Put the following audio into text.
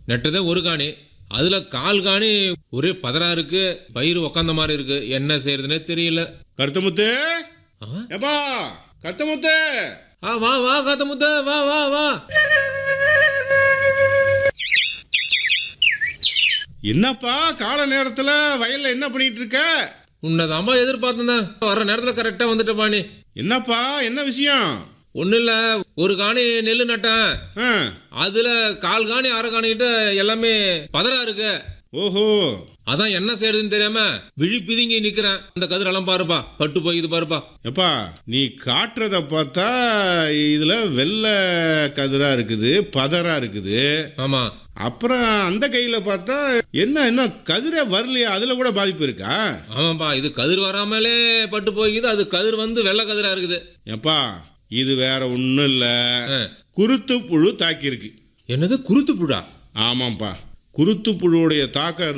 நெட்டதே ஒரு காணி அதுல கால் காணி ஒரே பதறா இருக்கு பயிர் உக்காந்த மாதிரி இருக்கு என்ன செய்யறதுனே தெரியல கருத்தமுத்து ஆ? ஏப்பா கருத்தமுத்து ஆ வா வா காத்தமுத்த வா வா வா என்னப்பா கால நேரத்துல வயல்ல என்ன பண்ணிட்டு இருக்க உன்னதாம்பா எதிர்பார்த்தேன் வர்ற நேரத்துல கரெக்டா வந்துட்டப்பா நீ என்னப்பா என்ன விஷயம் ஒன்றும் இல்லை ஒரு காணி நெல் நட்டேன் ஆ, அதுல கால் காணி அரை காணிக்கிட்ட எல்லாமே பதறா இருக்கு ஓஹோ அதான் என்ன செய்யறதுன்னு தெரியாம விழி பிதுங்கி நிக்கிறேன் அந்த கதிரெல்லாம் பாருப்பா பட்டு போய் பாருப்பா எப்பா நீ காட்டுறத பார்த்தா இதுல வெள்ளை கதிரா இருக்குது பதரா இருக்குது ஆமா அப்புறம் அந்த கையில பார்த்தா என்ன என்ன கதிரே வரலையா அதுல கூட பாதிப்பு இருக்கா ஆமாப்பா இது கதிர் வராமலே பட்டு போய்க்குது அது கதிர் வந்து வெள்ளை கதிரா இருக்குது எப்பா இது வேற ஒன்றும் இல்லை ஆ. குருத்து புழு தாக்கியிருக்கு என்னது குருத்து புழா ஆமாம்ப்பா குருத்து புழுவுடைய தாக்கம்